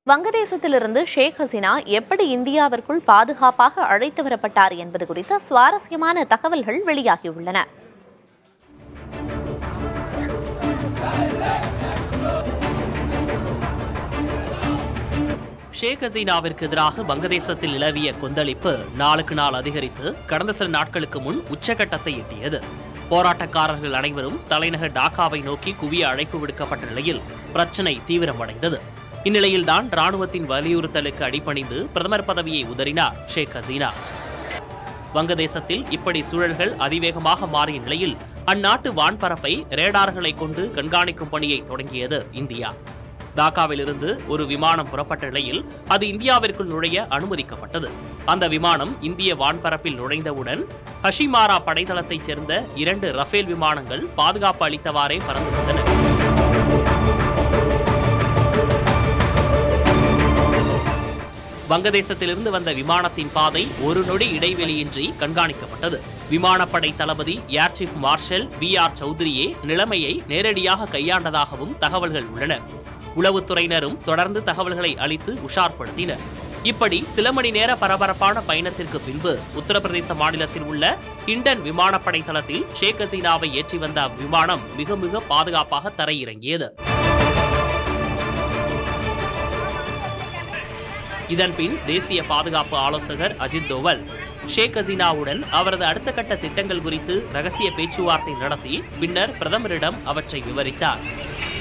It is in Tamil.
வங்கதேசத்திலிருந்து ஷேக் ஹசீனா எப்படி இந்தியாவிற்குள் பாதுகாப்பாக அழைத்து வரப்பட்டார் என்பது குறித்த சுவாரஸ்யமான தகவல்கள் வெளியாகியுள்ளன ஷேக் ஹசீனாவிற்கு எதிராக வங்கதேசத்தில் நிலவிய கொந்தளிப்பு நாளுக்கு நாள் அதிகரித்து கடந்த சில நாட்களுக்கு முன் உச்சகட்டத்தை எட்டியது போராட்டக்காரர்கள் அனைவரும் தலைநகர் டாக்காவை நோக்கி குவிய அழைப்பு விடுக்கப்பட்ட நிலையில் பிரச்சனை தீவிரமடைந்தது இந்நிலையில்தான் ராணுவத்தின் வலியுறுத்தலுக்கு அடிபணிந்து பிரதமர் பதவியை உதறினார் ஷேக் ஹசீனா வங்கதேசத்தில் இப்படி சூழல்கள் அதிவேகமாக மாறிய நிலையில் அந்நாட்டு வான்பரப்பை ரேடார்களை கொண்டு கண்காணிக்கும் பணியை தொடங்கியது இந்தியா டாக்காவிலிருந்து ஒரு விமானம் புறப்பட்ட நிலையில் அது இந்தியாவிற்குள் நுழைய அனுமதிக்கப்பட்டது அந்த விமானம் இந்திய வான்பரப்பில் நுழைந்தவுடன் ஹஷிமாரா படைத்தளத்தைச் சேர்ந்த இரண்டு ரஃபேல் விமானங்கள் பாதுகாப்பு அளித்தவாறே பறந்து வந்தன வங்கதேசத்திலிருந்து வந்த விமானத்தின் பாதை ஒரு நொடி இடைவெளியின்றி கண்காணிக்கப்பட்டது விமானப்படை தளபதி air chief marshal V R சௌத்ரியே நிலைமையை நேரடியாக கையாண்டதாகவும் தகவல்கள் உள்ளன உளவுத்துறையினரும் தொடர்ந்து தகவல்களை அளித்து உஷார்படுத்தினர் இப்படி சில மணி நேர பரபரப்பான பயணத்திற்கு பின்பு உத்தரப்பிரதேச மாநிலத்தில் உள்ள ஹிண்டன் விமானப்படை தளத்தில் ஷேக் ஹசீனாவை ஏற்றி வந்த அவ்விமானம் மிக மிக பாதுகாப்பாக தரையிறங்கியது இதன்பின் தேசிய பாதுகாப்பு ஆலோசகர் அஜித் தோவல் ஷேக் ஹசீனாவுடன் அவரது அடுத்த கட்ட திட்டங்கள் குறித்து ரகசிய பேச்சுவார்த்தை நடத்தி பின்னர் பிரதமரிடம் அவற்றை விவரித்தார்